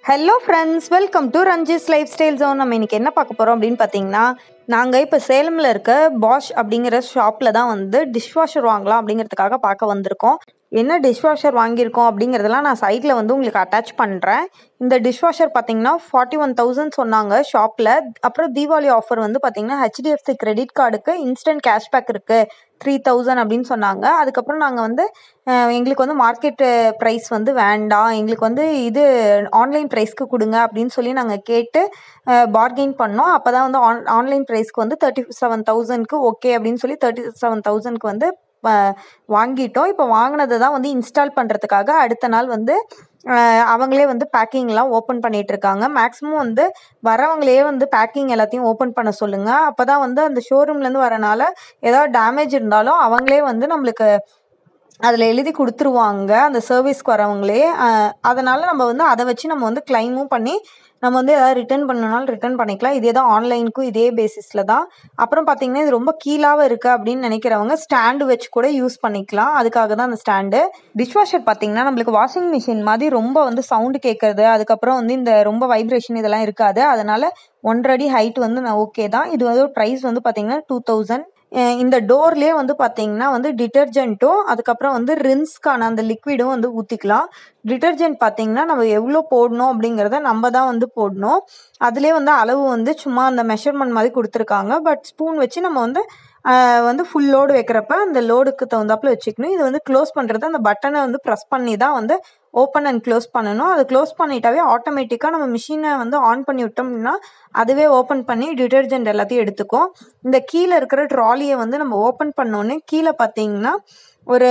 hello friends welcome to Ranji's lifestyle zone நம்ம இன்னைக்கு என்ன பார்க்க போகிறோம் அப்படின்னு பார்த்தீங்கன்னா நாங்கள் இப்போ சேலமில் இருக்க பாஷ் அப்படிங்கிற ஷாப்பில் தான் வந்து டிஷ்வாஷர் வாங்கலாம் அப்படிங்கிறதுக்காக பார்க்க வந்திருக்கோம் என்ன டிஷ்வாஷர் வாங்கியிருக்கோம் அப்படிங்கிறதெல்லாம் நான் சைட்டில் வந்து உங்களுக்கு அட்டாச் பண்ணுறேன் இந்த டிஷ்வாஷர் பார்த்தீங்கன்னா ஃபார்ட்டி ஒன் தௌசண்ட் சொன்னாங்க ஷாப்பில் அப்புறம் தீபாவளி ஆஃபர் வந்து பார்த்தீங்கன்னா ஹெச்டிஎஃப்சி கிரெடிட் கார்டுக்கு இன்ஸ்டன்ட் கேஷ்பேக் இருக்குது த்ரீ தௌசண்ட் அப்படின்னு சொன்னாங்க அதுக்கப்புறம் நாங்கள் வந்து அஹ், எங்களுக்கு வந்து மார்க்கெட்டு ப்ரைஸ் வந்து வேண்டாம் எங்களுக்கு வந்து இது ஆன்லைன் ப்ரைஸ்க்கு கொடுங்க அப்படின்னு சொல்லி நாங்கள் கேட்டு பார்கெயின் பண்ணோம் அப்போ தான் வந்து ஆன் ஆன்லைன் ப்ரைஸ்க்கு வந்து தேர்ட்டி செவன் தௌசண்ட்க்கு ஓகே அப்படின்னு சொல்லி தேர்ட்டி செவன் தௌசண்ட்க்கு வந்து அஹ், வாங்கிட்டோம் இப்போ வாங்கினதை தான் வந்து இன்ஸ்டால் பண்ணுறதுக்காக அடுத்த நாள் வந்து அஹ், அவங்களே வந்து பேக்கிங்லாம் ஓப்பன் பண்ணிட்டு இருக்காங்க மேக்ஸிமம் வந்து வரவங்களே வந்து பேக்கிங் எல்லாத்தையும் ஓப்பன் பண்ண சொல்லுங்க அப்பதான் வந்து அந்த ஷோரூம்லேருந்து வரனால ஏதாவது டேமேஜ் இருந்தாலும் அவங்களே வந்து நம்மளுக்கு அதில் எழுதி கொடுத்துருவாங்க அந்த சர்வீஸ்க்கு வரவங்களே அஹ், அதனால நம்ம வந்து அதை வச்சு நம்ம வந்து கிளைமும் பண்ணி நம்ம வந்து ஏதாவது ரிட்டர்ன் பண்ணனாலும் ரிட்டர்ன் பண்ணிக்கலாம் இதே தான் ஆன்லைனுக்கும் இதே பேசிஸில் தான் அப்புறம் பார்த்தீங்கன்னா இது ரொம்ப கீழாக இருக்குது அப்படின்னு நினைக்கிறவங்க ஸ்டாண்டு வச்சு கூட யூஸ் பண்ணிக்கலாம் அதுக்காக தான் அந்த ஸ்டாண்டு டிஷ்வாஷர் பார்த்தீங்கன்னா நம்மளுக்கு வாஷிங் மிஷின் மாதிரி ரொம்ப வந்து சவுண்டு கேட்கறது அதுக்கப்புறம் வந்து இந்த ரொம்ப வைப்ரேஷன் இதெல்லாம் இருக்காது அதனால ஒன்றரை அடி ஹைட் வந்து நான் ஓகே தான் இது வந்து ப்ரைஸ் வந்து பார்த்தீங்கன்னா டூ தௌசண்ட் இந்த டோர்லேயே வந்து பார்த்தீங்கன்னா வந்து டிட்டர்ஜென்ட்டும் அதுக்கப்புறம் வந்து ரின்ஸ்க்கான அந்த லிக்விடும் வந்து ஊற்றிக்கலாம் டிட்டர்ஜென்ட் பார்த்தீங்கன்னா நம்ம எவ்வளோ போடணும் அப்படிங்கிறத நம்ம தான் வந்து போடணும் அதுலேயே வந்து அளவு வந்து சும்மா அந்த மெஷர்மெண்ட் மாதிரி கொடுத்துருக்காங்க பட் ஸ்பூன் வச்சு நம்ம வந்து ஆஹ், வந்து ஃபுல் லோடு வைக்கிறப்ப அந்த லோடுக்கு தகுந்தாப்புல வச்சுக்கணும் இது வந்து க்ளோஸ் பண்ணுறது அந்த பட்டனை வந்து ப்ரெஸ் பண்ணி தான் வந்து ஓப்பன் அண்ட் க்ளோஸ் பண்ணணும் அது க்ளோஸ் பண்ணிட்டாவே ஆட்டோமேட்டிக்காக நம்ம மிஷினை வந்து ஆன் பண்ணி விட்டோம்னா அதுவே ஓப்பன் பண்ணி டிட்டர்ஜென்ட் எல்லாத்தையும் எடுத்துக்கும் இந்த கீழே இருக்கிற ட்ராலியை வந்து நம்ம ஓப்பன் பண்ணோன்னே கீழே பார்த்தீங்கன்னா ஒரு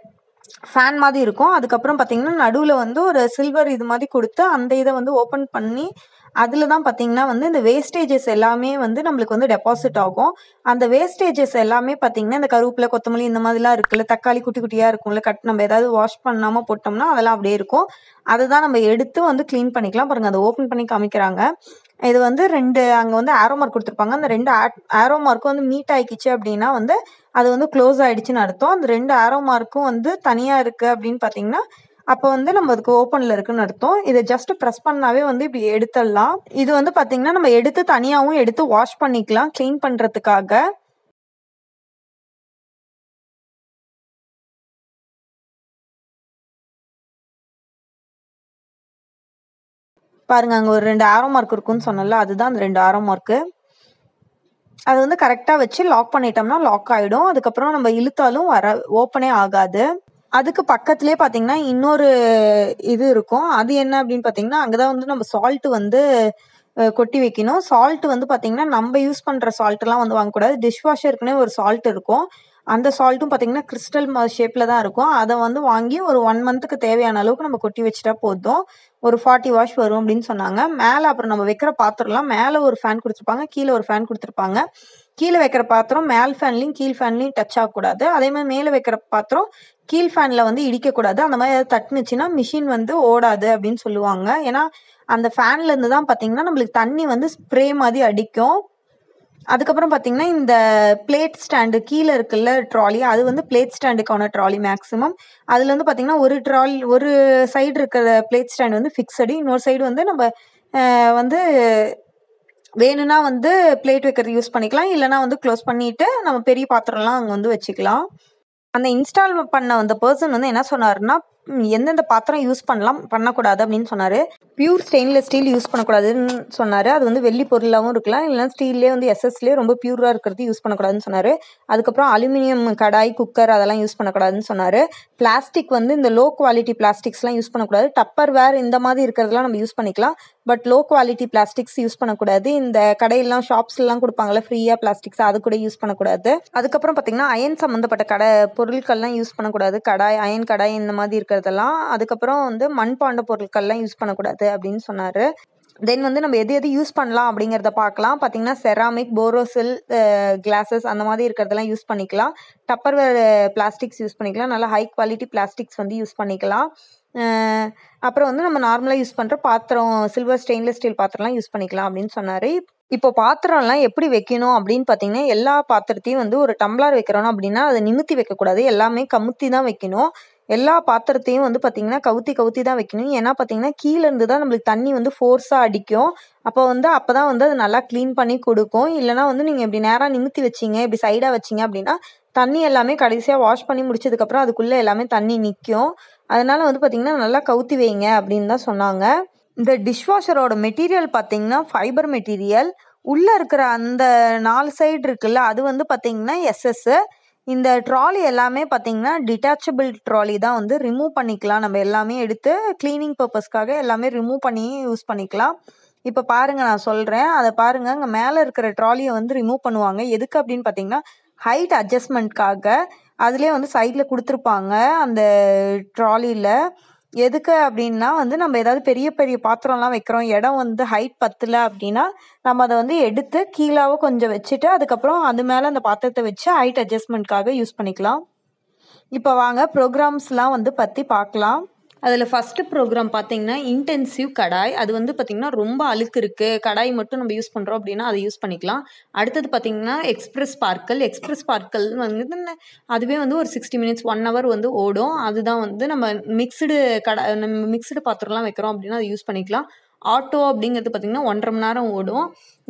ஃபேன் மாதிரி இருக்கும் அதுக்கப்புறம் பார்த்தீங்கன்னா நடுவில் வந்து ஒரு சில்வர் இது மாதிரி கொடுத்து அந்த இதை வந்து ஓப்பன் பண்ணி அதில் தான் பார்த்தீங்கன்னா வந்து இந்த வேஸ்டேஜஸ் எல்லாமே வந்து நம்மளுக்கு வந்து டெபாசிட் ஆகும் அந்த வேஸ்டேஜஸ் எல்லாமே பார்த்தீங்கன்னா இந்த கருவேப்பிலை கொத்தமல்லி இந்த மாதிரிலாம் இருக்குல்ல தக்காளி குட்டி குட்டியாக இருக்கும்ல கட் நம்ம ஏதாவது வாஷ் பண்ணாமல் போட்டோம்னா அதெல்லாம் அப்படியே இருக்கும் அதை தான் நம்ம எடுத்து வந்து க்ளீன் பண்ணிக்கலாம் பாருங்க அதை ஓப்பன் பண்ணி காமிக்கிறாங்க இது வந்து ரெண்டு அங்கே வந்து ஆரோ மார்க் கொடுத்துருப்பாங்க அந்த ரெண்டு ஆரோ மார்க்கும் வந்து மீட் ஆயிக்கிச்சு அப்படின்னா வந்து அது வந்து க்ளோஸ் ஆயிடுச்சுன்னு அர்த்தம் அந்த ரெண்டு ஆரோ மார்க்கும் வந்து தனியாக இருக்கு அப்படின்னு பார்த்தீங்கன்னா அப்போ வந்து நம்ம அதுக்கு ஓப்பனில் இருக்குன்னு அர்த்தம் இதை ஜஸ்ட் ப்ரெஸ் பண்ணாவே வந்து இப்படி எடுத்துடலாம் இது வந்து பார்த்தீங்கன்னா நம்ம எடுத்து தனியாகவும் எடுத்து வாஷ் பண்ணிக்கலாம் க்ளீன் பண்ணுறதுக்காக பாருங்க அங்கே ஒரு ரெண்டு ஆரோ மார்க் இருக்குன்னு சொன்னல அதுதான் அந்த ரெண்டு ஆரோ மார்க்கு அது வந்து கரெக்டாக வச்சு லாக் பண்ணிட்டோம்னா லாக் ஆகிடும் அதுக்கப்புறம் நம்ம இழுத்தாலும் வர ஓப்பனே ஆகாது அதுக்கு பக்கத்துலேயே பார்த்தீங்கன்னா இன்னொரு இது இருக்கும் அது என்ன அப்படின்னு பார்த்தீங்கன்னா அங்கே தான் வந்து நம்ம சால்ட் வந்து அஹ், கொட்டி வைக்கணும் சால்ட் வந்து பார்த்தீங்கன்னா நம்ம யூஸ் பண்ணுற சால்ட்லாம் வந்து வாங்கக்கூடாது டிஷ் வாஷருக்குன்னே ஒரு சால்ட் இருக்கும் அந்த சால்ட்டும் பார்த்தீங்கன்னா கிறிஸ்டல் ஷேப்பில் தான் இருக்கும் அதை வந்து வாங்கி ஒரு ஒன் மந்த்துக்கு தேவையான அளவுக்கு நம்ம கொட்டி வச்சுட்டா போதும் ஒரு ஃபார்ட்டி வாஷ் வரும் அப்படின்னு சொன்னாங்க மேலே அப்புறம் நம்ம வைக்கிற பாத்திரம்லாம் மேலே ஒரு ஃபேன் கொடுத்துருப்பாங்க கீழே ஒரு ஃபேன் கொடுத்துருப்பாங்க கீழே வைக்கிற பாத்திரம் மேல் ஃபேன்லையும் கீழ் ஃபேன்லையும் டச் ஆகக்கூடாது அதே மாதிரி மேலே வைக்கிற பாத்திரம் கீழ் ஃபேனில் வந்து இடிக்கக்கூடாது அந்த மாதிரி ஏதாவது தட்டுனுச்சுன்னா மிஷின் வந்து ஓடாது அப்படின்னு சொல்லுவாங்க ஏன்னா அந்த ஃபேன்ல இருந்து தான் பார்த்தீங்கன்னா நம்மளுக்கு தண்ணி வந்து ஸ்ப்ரே மாதிரி அடிக்கும் அதுக்கப்புறம் பார்த்தீங்கன்னா இந்த பிளேட் ஸ்டாண்டு கீழே இருக்குல்ல ட்ராலி அது வந்து பிளேட் ஸ்டாண்டுக்கான ட்ராலி மேக்ஸிமம் அதில் வந்து பார்த்தீங்கன்னா ஒரு ட்ராலி ஒரு சைடு இருக்கிற பிளேட் ஸ்டாண்ட் வந்து ஃபிக்ஸடு இன்னொரு சைடு வந்து நம்ம அஹ், வந்து வேணும்னா வந்து பிளேட் வைக்கிறது யூஸ் பண்ணிக்கலாம் இல்லைனா வந்து க்ளோஸ் பண்ணிட்டு நம்ம பெரிய பாத்திரம்லாம் அங்கே வந்து வச்சுக்கலாம் அந்த இன்ஸ்டால் பண்ண அந்த பர்சன் வந்து என்ன சொன்னாருன்னா ம், எந்தெந்த பாத்திரம் யூஸ் பண்ணலாம் பண்ணக்கூடாது அப்படின்னு சொன்னார் பியூர் ஸ்டெயின்லெஸ் ஸ்டீல் யூஸ் பண்ணக்கூடாதுன்னு சொன்னார் அது வந்து வெள்ளி பொருளாகவும் இருக்கலாம் இல்லைனா ஸ்டீல்லே வந்து எஸ்எஸ்லேயே ரொம்ப பியூராக இருக்கிறது யூஸ் பண்ணக்கூடாதுன்னு சொன்னார் அதுக்கப்புறம் அலுமினியம் கடாய் குக்கர் அதெல்லாம் யூஸ் பண்ணக்கூடாதுன்னு சொன்னார் பிளாஸ்டிக் வந்து இந்த லோ குவாலிட்டி பிளாஸ்டிக்ஸ்லாம் யூஸ் பண்ணக்கூடாது டப்பர் வேர் இந்த மாதிரி இருக்கிறதெல்லாம் நம்ம யூஸ் பண்ணிக்கலாம் but low quality plastics use பண்ணக்கூடாது இந்த கடையெல்லாம் ஷாப்ஸ்லாம் கொடுப்பாங்கல்ல ஃப்ரீயாக பிளாஸ்டிக்ஸ் அது கூட யூஸ் பண்ணக்கூடாது அதுக்கப்புறம் பார்த்தீங்கன்னா அயன் சம்மந்தப்பட்ட கடை பொருட்கள்லாம் யூஸ் பண்ணக்கூடாது கடாய் அயன் கடாய் இந்த மாதிரி இருக்கிறதெல்லாம் அதுக்கப்புறம் வந்து மண்பாண்ட பொருட்கள்லாம் யூஸ் பண்ணக்கூடாது அப்படின்னு சொன்னார் தென் வந்து நம்ம எது எது யூஸ் பண்ணலாம் அப்படிங்கிறத பார்க்கலாம் பார்த்தீங்கன்னா செராமிக் போரோசில் கிளாஸஸ் அந்த மாதிரி இருக்கிறதெல்லாம் யூஸ் பண்ணிக்கலாம் டப்பர்வேர் பிளாஸ்டிக்ஸ் யூஸ் பண்ணிக்கலாம் நல்லா ஹை குவாலிட்டி பிளாஸ்டிக்ஸ் வந்து யூஸ் பண்ணிக்கலாம் அஹ் அப்புறம் வந்து நம்ம நார்மலாக யூஸ் பண்ணுற பாத்திரம் சில்வர் ஸ்டெயின்லெஸ் ஸ்டீல் பாத்திரம்லாம் யூஸ் பண்ணிக்கலாம் அப்படின்னு சொன்னார் இப்போ பாத்திரம்லாம் எப்படி வைக்கணும் அப்படின்னு பார்த்தீங்கன்னா எல்லா பாத்திரத்தையும் வந்து ஒரு டம்ளர் வைக்கிறோம் அப்படின்னா அதை நிமித்தி வைக்கக்கூடாது எல்லாமே கமுத்தி தான் வைக்கணும் எல்லா பாத்திரத்தையும் வந்து பார்த்திங்கன்னா கவுத்தி கவுத்தி தான் வைக்கணும் ஏன்னா பார்த்திங்கன்னா கீழேருந்து தான் நம்மளுக்கு தண்ணி வந்து ஃபோர்ஸாக அடிக்கும் அப்போ வந்து அப்போ தான் வந்து அது நல்லா க்ளீன் பண்ணி கொடுக்கும் இல்லைனா வந்து நீங்கள் இப்படி நேராக நிமித்தி வச்சிங்க இப்படி சைடாக வச்சிங்க அப்படின்னா தண்ணி எல்லாமே கடைசியாக வாஷ் பண்ணி முடிச்சதுக்கப்புறம் அதுக்குள்ளே எல்லாமே தண்ணி நிற்கும் அதனால வந்து பார்த்திங்கன்னா நல்லா கவுத்தி வைங்க அப்படின்னு தான் சொன்னாங்க இந்த டிஷ்வாஷரோட மெட்டீரியல் பார்த்தீங்கன்னா ஃபைபர் மெட்டீரியல் உள்ளே இருக்கிற அந்த நாலு சைடு இருக்குல்ல அது வந்து பார்த்தீங்கன்னா எஸ்எஸ்ஸு இந்த ட்ராலி எல்லாமே பார்த்தீங்கன்னா டிட்டாச்சபிள் ட்ராலி தான் வந்து ரிமூவ் பண்ணிக்கலாம் நம்ம எல்லாமே எடுத்து க்ளீனிங் பர்பஸ்க்காக எல்லாமே ரிமூவ் பண்ணி யூஸ் பண்ணிக்கலாம் இப்போ பாருங்கள் நான் சொல்கிறேன் அதை பாருங்கள் அங்கே மேலே இருக்கிற ட்ராலியை வந்து ரிமூவ் பண்ணுவாங்க எதுக்கு அப்படின்னு பார்த்தீங்கன்னா ஹைட் அட்ஜஸ்ட்மெண்ட்காக அதுலேயே வந்து சைடில் கொடுத்துருப்பாங்க அந்த ட்ராலியில் எதுக்கு அப்படின்னா வந்து நம்ம ஏதாவது பெரிய பெரிய பாத்திரம்லாம் வைக்கிறோம் இடம் வந்து ஹைட் பத்தல அப்படின்னா நம்ம அதை வந்து எடுத்து கீழாவோ கொஞ்சம் வச்சுட்டு அதுக்கப்புறம் அது மேலே அந்த பாத்திரத்தை வச்சு ஹைட் அட்ஜஸ்ட்மெண்ட்காக யூஸ் பண்ணிக்கலாம் இப்போ வாங்க ப்ரோக்ராம்ஸ்லாம் வந்து பற்றி பார்க்கலாம் அதில் ஃபஸ்ட்டு ப்ரோக்ராம் பார்த்தீங்கன்னா இன்டென்சிவ் கடாய் அது வந்து பார்த்திங்கன்னா ரொம்ப அழுக்கு இருக்குது கடாய் மட்டும் நம்ம யூஸ் பண்ணுறோம் அப்படின்னா அதை யூஸ் பண்ணிக்கலாம் அடுத்தது பார்த்திங்கன்னா எக்ஸ்பிரஸ் பார்க்கல் எக்ஸ்பிரஸ் பார்க்கல் வந்து ந- அதுவே வந்து ஒரு சிக்ஸ்டி மினிட்ஸ் ஒன் ஹவர் வந்து ஓடும் அதுதான் வந்து நம்ம மிக்ஸ்டு கடை நம்ம மிக்ஸ்டு பாத்திரம்லாம் வைக்கிறோம் அப்படின்னா அதை யூஸ் பண்ணிக்கலாம் ஆட்டோ அப்படிங்கிறது பார்த்திங்கன்னா ஒன்றரை மணி நேரம் ஓடும்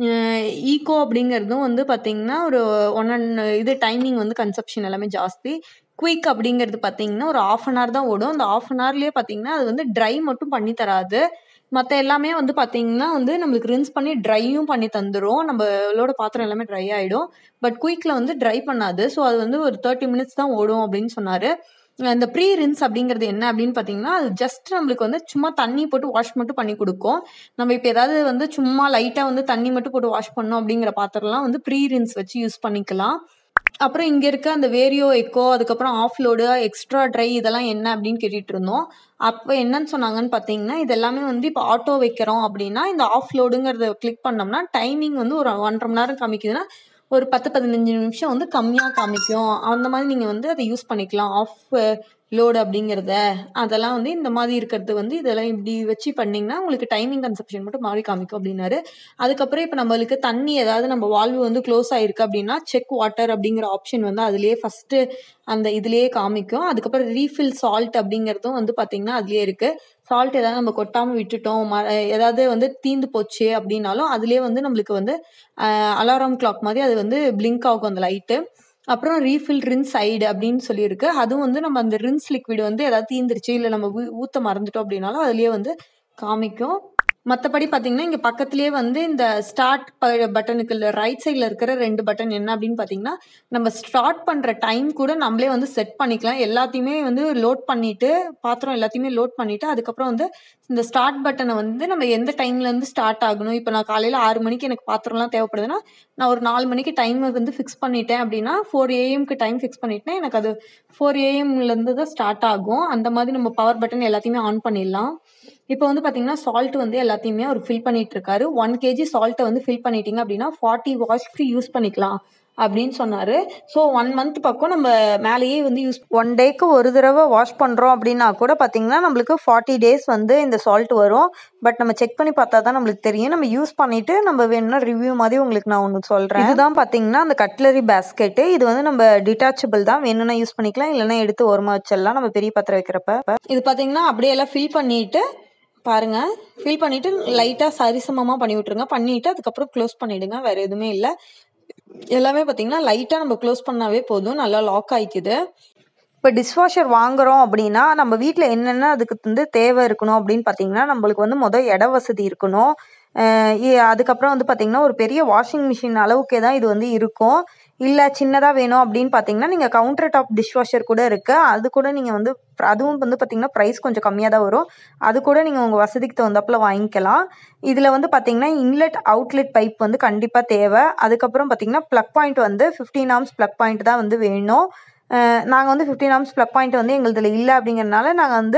ஈகோ அப்படிங்கிறதும் வந்து பார்த்திங்கன்னா ஒரு ஒன் அண்ட் இது டைமிங் வந்து கன்சப்ஷன் எல்லாமே ஜாஸ்தி குயிக் அப்படிங்கிறது பார்த்தீங்கன்னா ஒரு ஆஃப் அன் ஹவர் தான் ஓடும் அந்த ஆஃப் அன் ஹவர்லேயே பார்த்தீங்கன்னா அது வந்து ட்ரை மட்டும் பண்ணி தராது மற்ற எல்லாமே வந்து பார்த்தீங்கன்னா வந்து நம்மளுக்கு ரின்ஸ் பண்ணி ட்ரையும் பண்ணி தந்துடும் நம்மளோட பாத்திரம் எல்லாமே ட்ரை ஆகிடும் பட் குயிக்கில் வந்து ட்ரை பண்ணாது ஸோ அது வந்து ஒரு தேர்ட்டி மினிட்ஸ் தான் ஓடும் அப்படின்னு சொன்னார் இந்த ப்ரீ ரின்ஸ் அப்படிங்கிறது என்ன அப்படின்னு பார்த்தீங்கன்னா அது ஜஸ்ட் நம்மளுக்கு வந்து சும்மா தண்ணி போட்டு வாஷ் மட்டும் பண்ணி கொடுக்கும் நம்ம இப்போ ஏதாவது வந்து சும்மா லைட்டாக வந்து தண்ணி மட்டும் போட்டு வாஷ் பண்ணோம் அப்படிங்கிற பாத்திரம்லாம் வந்து ப்ரீ ரின்ஸ் வச்சு யூஸ் பண்ணிக்கலாம் அப்புறம் இங்கே இருக்க அந்த வேரியோ எக்கோ அதுக்கப்புறம் ஆஃப் லோடு எக்ஸ்ட்ரா ட்ரை இதெல்லாம் என்ன அப்படின்னு கேட்டுட்டு இருந்தோம் அப்போ என்னன்னு சொன்னாங்கன்னு பார்த்தீங்கன்னா இது எல்லாமே வந்து இப்போ ஆட்டோ வைக்கிறோம் அப்படின்னா இந்த ஆஃப் லோடுங்கிறத கிளிக் பண்ணோம்னா டைமிங் வந்து ஒரு ஒன்றரை மணி நேரம் காமிக்குதுன்னா ஒரு பத்து பதினஞ்சு நிமிஷம் வந்து கம்மியாக காமிக்கும் அந்த மாதிரி நீங்கள் வந்து அதை யூஸ் பண்ணிக்கலாம் ஆஃப் லோடு அப்படிங்கிறத அதெல்லாம் வந்து இந்த மாதிரி இருக்கிறது வந்து இதெல்லாம் இப்படி வச்சு பண்ணிங்கன்னா உங்களுக்கு டைமிங் கன்சப்ஷன் மட்டும் மாறி காமிக்கும் அப்படின்னாரு அதுக்கப்புறம் இப்போ நம்மளுக்கு தண்ணி ஏதாவது நம்ம வால்வு வந்து க்ளோஸ் ஆயிருக்கு அப்படின்னா செக் வாட்டர் அப்படிங்கிற ஆப்ஷன் வந்து அதுலேயே ஃபஸ்ட்டு அந்த இதுலேயே காமிக்கும் அதுக்கப்புறம் ரீஃபில் சால்ட் அப்படிங்கிறதும் வந்து பார்த்திங்கன்னா அதுலேயே இருக்குது சால்ட் ஏதாவது நம்ம கொட்டாமல் விட்டுட்டோம் ம ஏதாவது வந்து தீந்து போச்சு அப்படின்னாலும் அதுலேயே வந்து நம்மளுக்கு வந்து அலாரம் கிளாக் மாதிரி அது வந்து பிளிங்க் ஆகும் அந்த லைட்டு அப்புறம் ரீஃபில் ரின்ஸ் சைடு அப்படின்னு சொல்லியிருக்கு அதுவும் வந்து நம்ம அந்த ரின்ஸ் லிக்விட் வந்து ஏதாவது தீந்துருச்சு இல்லை நம்ம ஊ- ஊத்த மறந்துட்டோம் அப்படின்னாலும் அதுலேயே வந்து காமிக்கும் மற்றபடி பார்த்தீங்கன்னா இங்கே பக்கத்துலேயே வந்து இந்த ஸ்டார்ட் பட்டனுக்கு ரைட் சைடில் இருக்கிற ரெண்டு பட்டன் என்ன அப்படின்னு பார்த்தீங்கன்னா நம்ம ஸ்டார்ட் பண்ணுற டைம் கூட நம்மளே வந்து செட் பண்ணிக்கலாம் எல்லாத்தையுமே வந்து லோட் பண்ணிட்டு பாத்திரம் எல்லாத்தையுமே லோட் பண்ணிட்டு அதுக்கப்புறம் வந்து இந்த ஸ்டார்ட் பட்டனை வந்து நம்ம எந்த டைம்லேருந்து ஸ்டார்ட் ஆகணும் இப்போ நான் காலையில் ஆறு மணிக்கு எனக்கு பாத்திரம்லாம் தேவைப்படுதுன்னா நான் ஒரு நாலு மணிக்கு டைம் வந்து ஃபிக்ஸ் பண்ணிட்டேன் அப்படின்னா ஃபோர் ஏஎம்க்கு டைம் ஃபிக்ஸ் பண்ணிட்டேன் எனக்கு அது ஃபோர் ஏஎம்லேருந்து தான் ஸ்டார்ட் ஆகும் அந்த மாதிரி நம்ம பவர் பட்டன் எல்லாத்தையுமே ஆன் பண்ணிடலாம் இப்போ வந்து பார்த்தீங்கன்னா சால்ட் வந்து எல்லாத்தையுமே அவர் ஃபில் பண்ணிட்டு இருக்காரு ஒன் கேஜி சால்ட்டை வந்து ஃபில் பண்ணிட்டீங்க அப்படின்னா ஃபார்ட்டி வாஷ்க்கு யூஸ் பண்ணிக்கலாம் அப்படின்னு சொன்னார் ஸோ ஒன் மந்த் பக்கம் நம்ம மேலேயே வந்து யூஸ் ஒன் டேக்கு ஒரு தடவை வாஷ் பண்ணுறோம் அப்படின்னா கூட பார்த்தீங்கன்னா நம்மளுக்கு ஃபார்ட்டி டேஸ் வந்து இந்த சால்ட் வரும் பட் நம்ம செக் பண்ணி பார்த்தா தான் நம்மளுக்கு தெரியும் நம்ம யூஸ் பண்ணிட்டு நம்ம வேணும்னா ரிவ்யூ மாதிரி உங்களுக்கு நான் ஒன்று சொல்கிறேன் இதுதான் பார்த்தீங்கன்னா அந்த கட்லரி பேஸ்கெட்டு இது வந்து நம்ம டிட்டாச்சபிள் தான் வேணும்னா யூஸ் பண்ணிக்கலாம் இல்லைன்னா எடுத்து ஓரமாக வச்சிடலாம் நம்ம பெரிய பாத்திரம் வைக்கிறப்ப இது பார்த்தீங்கன்னா அப்படியே எல்லாம் ஃபில் பண்ணிட்டு பாருங்க ஃபில் பண்ணிட்டு லைட்டாக சரிசமமாக பண்ணி விட்ருங்க பண்ணிட்டு அதுக்கப்புறம் க்ளோஸ் பண்ணிடுங்க வேற எதுவுமே இல்லை எல்லாமே பார்த்தீங்கன்னா லைட்டாக நம்ம க்ளோஸ் பண்ணாவே போதும் நல்லா லாக் ஆயிக்குது இப்போ டிஷ்வாஷர் வாங்குறோம் அப்படின்னா நம்ம வீட்டில் என்னென்ன அதுக்கு வந்து தேவை இருக்கணும் அப்படின்னு பார்த்தீங்கன்னா நம்மளுக்கு வந்து முதல் இட வசதி இருக்கணும் அஹ் இ- அதுக்கப்புறம் வந்து பார்த்தீங்கன்னா ஒரு பெரிய வாஷிங் மிஷின் அளவுக்கே தான் இது வந்து இருக்கும் இல்லை சின்னதாக வேணும் அப்படின்னு பார்த்தீங்கன்னா நீங்கள் கவுண்டர் டாப் டிஷ்வாஷர் கூட இருக்குது அது கூட நீங்கள் வந்து அதுவும் வந்து பார்த்தீங்கன்னா ப்ரைஸ் கொஞ்சம் கம்மியாக தான் வரும் அது கூட நீங்கள் உங்கள் வசதிக்கு தகுந்தாப்புல வாங்கிக்கலாம் இதில் வந்து பார்த்தீங்கன்னா இன்லெட் அவுட்லெட் பைப் வந்து கண்டிப்பாக தேவை அதுக்கப்புறம் பார்த்தீங்கன்னா ப்ளக் பாயிண்ட் வந்து ஃபிஃப்டீன் ஆம்ஸ் ப்ளக் பாயிண்ட் தான் வந்து வேணும் நாங்கள் வந்து ஃபிஃப்டீன் ஆம்ஸ் ப்ளக் பாயிண்ட் வந்து எங்களுதில் இல்லை அப்படிங்கிறனால நாங்கள் வந்து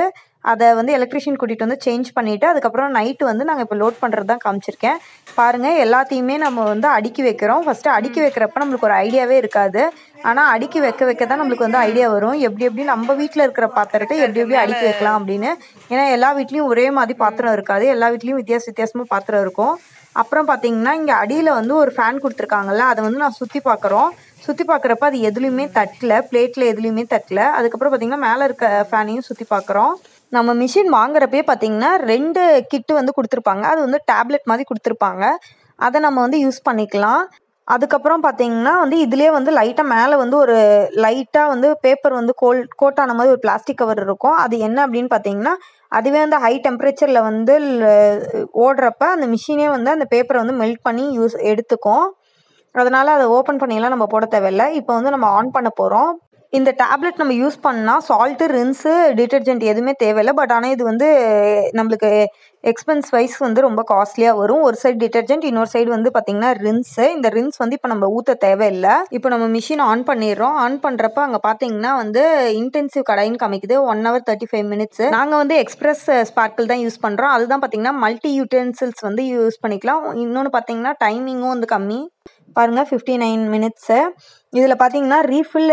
அதை வந்து எலக்ட்ரிஷியன் கூட்டிகிட்டு வந்து சேஞ்ச் பண்ணிவிட்டு அதுக்கப்புறம் நைட்டு வந்து நாங்கள் இப்போ லோட் பண்ணுறது தான் காமிச்சிருக்கேன் பாருங்கள் எல்லாத்தையுமே நம்ம வந்து அடுக்கி வைக்கிறோம் ஃபஸ்ட்டு அடுக்கி வைக்கிறப்ப நம்மளுக்கு ஒரு ஐடியாவே இருக்காது ஆனால் அடுக்கி வைக்க வைக்க தான் நம்மளுக்கு வந்து ஐடியா வரும் எப்படி எப்படி நம்ம வீட்டில் இருக்கிற பாத்திரத்தை எப்படி எப்படி அடுக்கி வைக்கலாம் அப்படின்னு ஏன்னா எல்லா வீட்லேயும் ஒரே மாதிரி பாத்திரம் இருக்காது எல்லா வீட்லேயும் வித்தியாச வித்தியாசமாக பாத்திரம் இருக்கும் அப்புறம் பார்த்தீங்கன்னா இங்கே அடியில் வந்து ஒரு ஃபேன் கொடுத்துருக்காங்கல்ல அதை வந்து நான் சுற்றி பார்க்குறோம் சுற்றி பார்க்குறப்ப அது எதுலேயுமே தட்டல பிளேட்டில் எதுலேயுமே தட்டல அதுக்கப்புறம் பார்த்தீங்கன்னா மேலே இருக்க ஃபேனையும் சுற்றி பார்க்குறோம் நம்ம மிஷின் வாங்குறப்பே பார்த்தீங்கன்னா ரெண்டு கிட்டு வந்து கொடுத்துருப்பாங்க அது வந்து டேப்லெட் மாதிரி கொடுத்துருப்பாங்க அதை நம்ம வந்து யூஸ் பண்ணிக்கலாம் அதுக்கப்புறம் பார்த்தீங்கன்னா வந்து இதுலேயே வந்து லைட்டாக மேலே வந்து ஒரு லைட்டாக வந்து பேப்பர் வந்து கோல் கோட்டான மாதிரி ஒரு பிளாஸ்டிக் கவர் இருக்கும் அது என்ன அப்படின்னு பார்த்தீங்கன்னா அதுவே வந்து ஹை டெம்பரேச்சரில் வந்து ல- ஓடுறப்ப அந்த மிஷினே வந்து அந்த பேப்பரை வந்து மெல்ட் பண்ணி யூஸ் எடுத்துக்கும் அதனால் அதை ஓப்பன் பண்ணியெல்லாம் நம்ம போட தேவையில்ல இப்போ வந்து நம்ம ஆன் பண்ண போகிறோம் இந்த டேப்லெட் நம்ம யூஸ் பண்ணால் சால்ட்டு ரின்ஸு டிட்டர்ஜென்ட் எதுவுமே தேவையில்லை பட் ஆனால் இது வந்து நம்மளுக்கு எக்ஸ்பென்ஸ் வைஸ் வந்து ரொம்ப காஸ்ட்லியாக வரும் ஒரு சைடு டிட்டர்ஜென்ட் இன்னொரு சைடு வந்து பார்த்திங்கன்னா ரின்ஸு இந்த ரின்ஸ் வந்து இப்போ நம்ம ஊற்ற தேவையில்லை இப்போ நம்ம மிஷின் ஆன் பண்ணிடுறோம் ஆன் பண்ணுறப்ப அங்கே பார்த்தீங்கன்னா வந்து இன்டென்சிவ் கடைன்னு காமிக்குது one hour thirty five minutes நாங்கள் வந்து எக்ஸ்பிரஸ் ஸ்பார்க்கிள் தான் யூஸ் பண்ணுறோம் அதுதான் பார்த்தீங்கன்னா மல்டி யூட்டென்சில்ஸ் வந்து யூஸ் பண்ணிக்கலாம் இன்னொன்று பார்த்தீங்கன்னா டைமிங்கும் வந்து கம்மி பாருங்கள் ஃபிஃப்டி நைன் மினிட்ஸு இதில் பார்த்தீங்கன்னா ரீஃபில்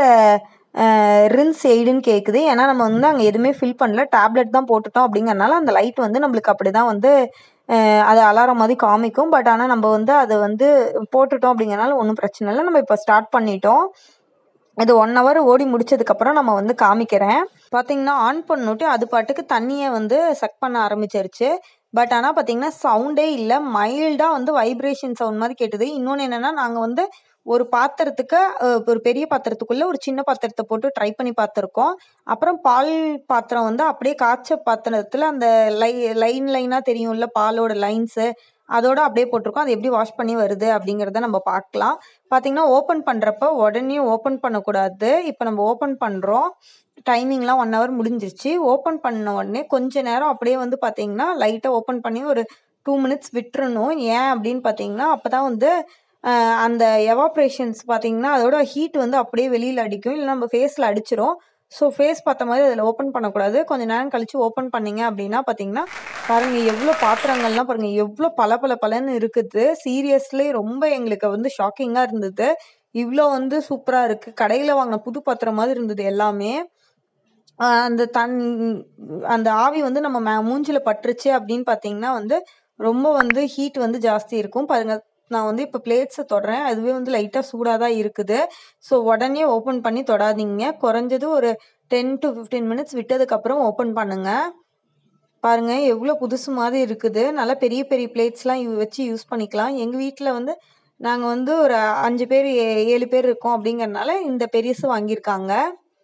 ரின்ஸ் எய்டுன்னு கேட்குது ஏன்னா நம்ம வந்து அங்கே எதுவுமே ஃபில் பண்ணல டேப்லெட் தான் போட்டுட்டோம் அப்படிங்கறனால அந்த லைட் வந்து நம்மளுக்கு அப்படி தான் வந்து அஹ், அது அலாரம் மாதிரி காமிக்கும் பட் ஆனால் நம்ம வந்து அதை வந்து போட்டுட்டோம் அப்படிங்கறனால ஒன்றும் பிரச்சனை இல்லை நம்ம இப்போ ஸ்டார்ட் பண்ணிட்டோம் இது ஒன் ஹவர் ஓடி முடிச்சதுக்கப்புறம் நம்ம வந்து காமிக்கிறேன் பார்த்தீங்கன்னா ஆன் பண்ணிட்டு அது பாட்டுக்கு தண்ணியை வந்து சக் பண்ண ஆரம்பிச்சிருச்சு பட் ஆனால் பார்த்தீங்கன்னா சவுண்டே இல்லை மைல்டாக வந்து வைப்ரேஷன் சவுண்ட் மாதிரி கேட்டுது இன்னொன்று என்னென்னா நாங்கள் வந்து ஒரு பாத்திரத்துக்கு அஹ், ஒரு பெரிய பாத்திரத்துக்குள்ள ஒரு சின்ன பாத்திரத்தை போட்டு ட்ரை பண்ணி பார்த்துருக்கோம் அப்புறம் பால் பாத்திரம் வந்து அப்படியே காய்ச்ச பாத்திரத்தில் அந்த லை லைன் லைனாக தெரியும்ல பாலோட லைன்ஸு அதோட அப்படியே போட்டிருக்கோம் அது எப்படி வாஷ் பண்ணி வருது அப்படிங்கிறத நம்ம பார்க்கலாம் பார்த்தீங்கன்னா ஓப்பன் பண்ணுறப்ப உடனே ஓப்பன் பண்ணக்கூடாது இப்போ நம்ம ஓப்பன் பண்ணுறோம் டைமிங்லாம் ஒன் ஹவர் முடிஞ்சிருச்சு ஓப்பன் பண்ண உடனே கொஞ்ச நேரம் அப்படியே வந்து பார்த்தீங்கன்னா லைட்டாக ஓப்பன் பண்ணி ஒரு டூ மினிட்ஸ் விட்டுறணும் ஏன் அப்படின்னு பார்த்தீங்கன்னா அப்போ தான் வந்து ஆஹ், அந்த எவாப்ரேஷன்ஸ் பார்த்தீங்கன்னா அதோட ஹீட் வந்து அப்படியே வெளியில் அடிக்கும் இல்லை நம்ம ஃபேஸில் அடிச்சிரும் ஸோ ஃபேஸ் பார்த்த மாதிரி அதில் ஓப்பன் பண்ணக்கூடாது கொஞ்ச நேரம் கழிச்சு ஓப்பன் பண்ணீங்க அப்படின்னா பார்த்தீங்கன்னா பாருங்க எவ்வளோ பாத்திரங்கள்லாம் பாருங்க எவ்வளோ பல பல பலன்னு இருக்குது சீரியஸ்லி ரொம்ப எங்களுக்கு வந்து ஷாக்கிங்காக இருந்தது இவ்வளோ வந்து சூப்பராக இருக்குது கடையில் வாங்கின புது பாத்திரம் மாதிரி இருந்தது எல்லாமே ஆஹ் அந்த தன் அந்த ஆவி வந்து நம்ம மே மூஞ்சில பட்டுருச்சு அப்படின்னு பார்த்தீங்கன்னா வந்து ரொம்ப வந்து ஹீட் வந்து ஜாஸ்தி இருக்கும் பாருங்க நான் வந்து இப்போ பிளேட்ஸை தொடுறேன் அதுவே வந்து லைட்டாக சூடாக தான் இருக்குது ஸோ உடனே ஓப்பன் பண்ணி தொடாதீங்க குறைஞ்சது ஒரு டென் டு ஃபிஃப்டீன் மினிட்ஸ் விட்டதுக்கப்புறம் ஓப்பன் பண்ணுங்க பாருங்க எவ்வளோ புதுசு மாதிரி இருக்குது நல்லா பெரிய பெரிய பிளேட்ஸ்லாம் வச்சு யூஸ் பண்ணிக்கலாம் எங்கள் வீட்டில் வந்து நாங்கள் வந்து ஒரு அஞ்சு பேர் ஏ- ஏழு பேர் இருக்கோம் அப்படிங்கறனால இந்த பெருசு வாங்கியிருக்காங்க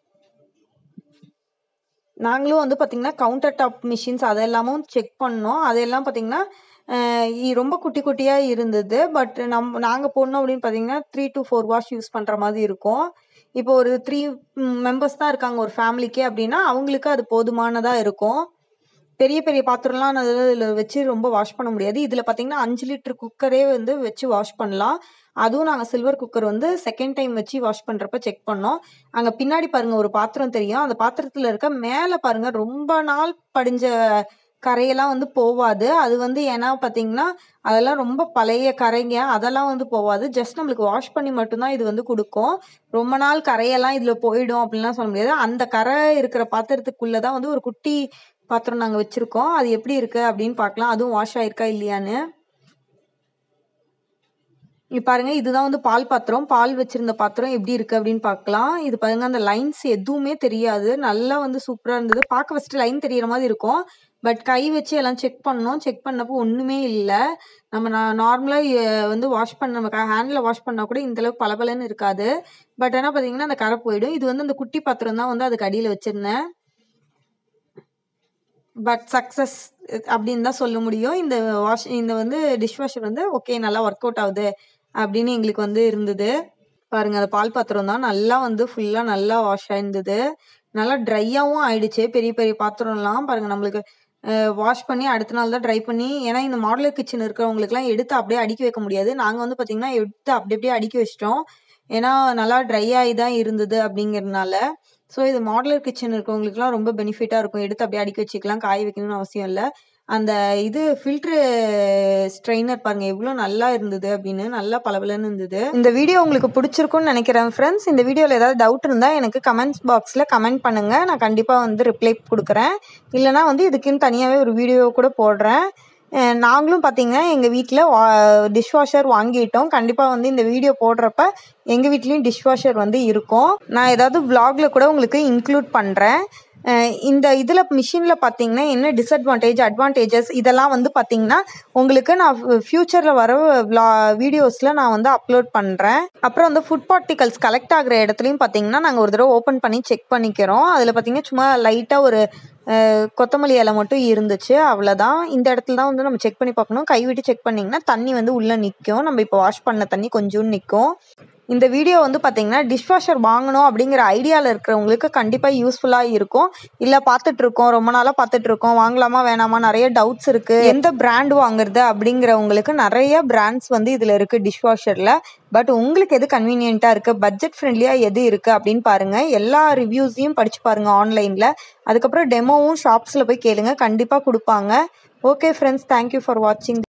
நாங்களும் வந்து பார்த்திங்கன்னா கவுண்டர் டாப் மிஷின்ஸ் அதெல்லாமும் செக் பண்ணோம் அதெல்லாம் பார்த்திங்கன்னா அஹ் இ- ரொம்ப குட்டி குட்டியாக இருந்தது பட் நம்ம நாங்கள் போடணும் அப்படின்னு பார்த்தீங்கன்னா three to four wash use பண்ணுற மாதிரி இருக்கும் இப்போ ஒரு த்ரீ மெம்பர்ஸ் தான் இருக்காங்க ஒரு ஃபேமிலிக்கே அப்படின்னா அவங்களுக்கு அது போதுமானதாக இருக்கும் பெரிய பெரிய பாத்திரம்லாம் நான் இதில் வச்சு ரொம்ப வாஷ் பண்ண முடியாது இதில் பார்த்தீங்கன்னா அஞ்சு லிட்டர் குக்கரே வந்து வச்சு வாஷ் பண்ணலாம் அதுவும் நாங்கள் சில்வர் குக்கர் வந்து செகண்ட் டைம் வச்சு வாஷ் பண்ணுறப்ப செக் பண்ணோம் அங்கே பின்னாடி பாருங்க ஒரு பாத்திரம் தெரியும் அந்த பாத்திரத்தில் இருக்க மேலே பாருங்க ரொம்ப நாள் படிஞ்ச கரையெல்லாம் வந்து போவாது அது வந்து ஏன்னா பார்த்தீங்கன்னா அதெல்லாம் ரொம்ப பழைய கரைங்க அதெல்லாம் வந்து போவாது ஜஸ்ட் நம்மளுக்கு வாஷ் பண்ணி மட்டும்தான் இது வந்து கொடுக்கும் ரொம்ப நாள் கரையெல்லாம் இதில் போயிடும் அப்படின்லாம் சொல்ல முடியாது அந்த கரை இருக்கிற பாத்திரத்துக்குள்ளே தான் வந்து ஒரு குட்டி பாத்திரம் நாங்கள் வச்சுருக்கோம் அது எப்படி இருக்கு அப்படின்னு பார்க்கலாம் அதுவும் வாஷ் ஆயிருக்கா இல்லையான்னு இங்க பாருங்க இதுதான் வந்து பால் பாத்திரம் பால் வச்சிருந்த பாத்திரம் எப்படி இருக்கு அப்படின்னு பார்க்கலாம் இது பாருங்க அந்த லைன்ஸ் எதுவுமே தெரியாது நல்லா வந்து சூப்பரா இருந்தது பார்க்க ஃபர்ஸ்ட் லைன் தெரியற மாதிரி இருக்கும் பட் கை வச்சு எல்லாம் செக் பண்ணோம் செக் பண்ணப்போ ஒண்ணுமே இல்லை நம்ம நான் நார்மலாக வந்து வாஷ் பண்ண நம்ம ஹேண்டில் வாஷ் பண்ணா கூட இந்த அளவுக்கு பளபளன்னு இருக்காது பட் ஆனால் பார்த்தீங்கன்னா அந்த கரை போயிடும் இது வந்து அந்த குட்டி பாத்திரம் தான் வந்து அதுக்கு அடியில் வச்சிருந்தேன் பட் சக்ஸஸ் அப்படின்னு தான் சொல்ல முடியும் இந்த வாஷ் இந்த வந்து டிஷ் வாஷர் வந்து ஓகே நல்லா ஒர்க் அவுட் ஆகுது அப்படின்னு எங்களுக்கு வந்து இருந்தது பாருங்க அந்த பால் பாத்திரம் தான் நல்லா வந்து ஃபுல்லாக நல்லா வாஷ் ஆயிருந்தது நல்லா ட்ரையாகவும் ஆயிடுச்சு பெரிய பெரிய பாத்திரம்லாம் பாருங்க நம்மளுக்கு வாஷ் பண்ணி அடுத்த நாள் தான் ட்ரை பண்ணி ஏன்னா இந்த மாடலர் கிச்சன் இருக்கிறவங்களுக்குலாம் எடுத்து அப்படியே அடுக்கி வைக்க முடியாது நாங்கள் வந்து பார்த்தீங்கன்னா எடுத்து அப்படி அப்படியே அடுக்கி வச்சிட்டோம் ஏன்னா நல்லா ட்ரை ஆகி தான் இருந்தது அப்படிங்கிறதுனால ஸோ இது மாடலர் கிச்சன் இருக்கவங்களுக்குலாம் ரொம்ப பெனிஃபிட்டாக இருக்கும் எடுத்து அப்படியே அடுக்கி வச்சுக்கலாம் காய வைக்கணும்னு அவசியம் இல்லை அந்த இது ஃபில்ட்ரு ஸ்ட்ரெயினர் பாருங்க எவ்வளோ நல்லா இருந்தது அப்படின்னு நல்லா பளபளன்னு இருந்தது இந்த வீடியோ உங்களுக்கு பிடிச்சிருக்கும்னு நினைக்கிறேன் ஃப்ரெண்ட்ஸ் இந்த வீடியோவில் ஏதாவது டவுட் இருந்தால் எனக்கு கமெண்ட்ஸ் பாக்ஸில் கமெண்ட் பண்ணுங்கள் நான் கண்டிப்பாக வந்து ரிப்ளை கொடுக்குறேன் இல்லைனா வந்து இதுக்குன்னு தனியாகவே ஒரு வீடியோ கூட போடுறேன் அஹ் நாங்களும் பார்த்தீங்கன்னா எங்கள் வீட்டில் வா டிஷ்வாஷர் வாங்கிட்டோம் கண்டிப்பாக வந்து இந்த வீடியோ போடுறப்ப எங்கள் வீட்லேயும் டிஷ்வாஷர் வந்து இருக்கும் நான் ஏதாவது vlogல கூட உங்களுக்கு இன்க்ளூட் பண்ணுறேன் இந்த இதில் மிஷினில் பார்த்தீங்கன்னா என்ன டிஸ்அட்வான்டேஜ் அட்வான்டேஜஸ் இதெல்லாம் வந்து பார்த்தீங்கன்னா உங்களுக்கு நான் ஃப்யூச்சரில் வர விளா வீடியோஸில் நான் வந்து அப்லோட் பண்ணுறேன் அப்புறம் வந்து ஃபுட் பார்ட்டிகல்ஸ் கலெக்ட் ஆகிற இடத்துலையும் பார்த்தீங்கன்னா நாங்கள் ஒரு தடவை ஓப்பன் பண்ணி செக் பண்ணிக்கிறோம் அதில் பார்த்தீங்கன்னா சும்மா லைட்டாக ஒரு அஹ், கொத்தமல்லி இலை மட்டும் இருந்துச்சு அவ்வளோதான் இந்த இடத்துல தான் வந்து நம்ம செக் பண்ணி பார்க்கணும் கைவிட்டு செக் பண்ணிங்கன்னா தண்ணி வந்து உள்ளே நிற்கும் நம்ம இப்போ வாஷ் பண்ண தண்ணி கொஞ்சோண்டு நிற்கும் இந்த வீடியோ வந்து பார்த்தீங்கன்னா டிஷ்வாஷர் வாங்கணும் அப்படிங்கிற ஐடியாவில் இருக்கிறவங்களுக்கு கண்டிப்பாக யூஸ்ஃபுல்லாக இருக்கும் இல்லை பார்த்துட்ருக்கோம் ரொம்ப நாளாக பார்த்துட்ருக்கோம் வாங்கலாமா வேணாமா நிறைய டவுட்ஸ் இருக்குது எந்த பிராண்ட் வாங்குறது அப்படிங்கிறவங்களுக்கு நிறைய பிராண்ட்ஸ் வந்து இதில் இருக்குது டிஷ்வாஷரில் பட் உங்களுக்கு எது கன்வீனியண்ட்டாக இருக்குது பட்ஜெட் ஃப்ரெண்ட்லியாக எது இருக்குது அப்படின்னு பாருங்கள் எல்லா ரிவ்யூஸையும் படித்து பாருங்கள் ஆன்லைனில் அதுக்கப்புறம் டெமோவும் ஷாப்ஸில் போய் கேளுங்க கண்டிப்பாக கொடுப்பாங்க ஓகே ஃப்ரெண்ட்ஸ் தேங்க்யூ ஃபார் வாட்சிங்